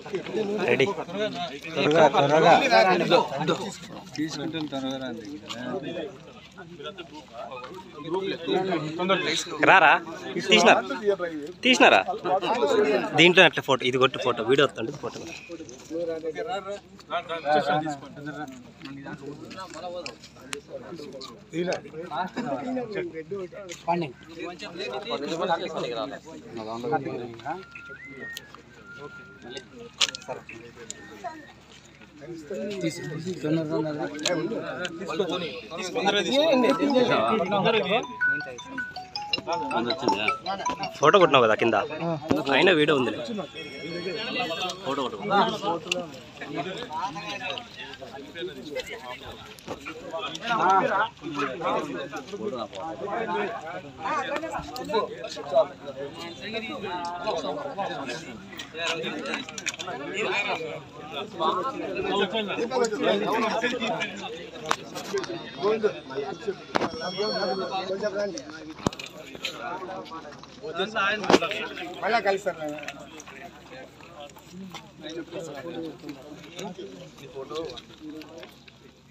ready త్వరగా త్వరగా తీసుకుంటాను త్వరగా రండి రారా తీసినారా తీసినారా దీంట్లో అట్లా ఫోటో ఇది కొట్టు ఫోటో వీడియో వస్తుంది ఫోటో ఫోటో కొట్టినావు కదా కింద అయినా వీడియో ఉంది ఫోటో కొట్టు మళ్ళా కలిసారు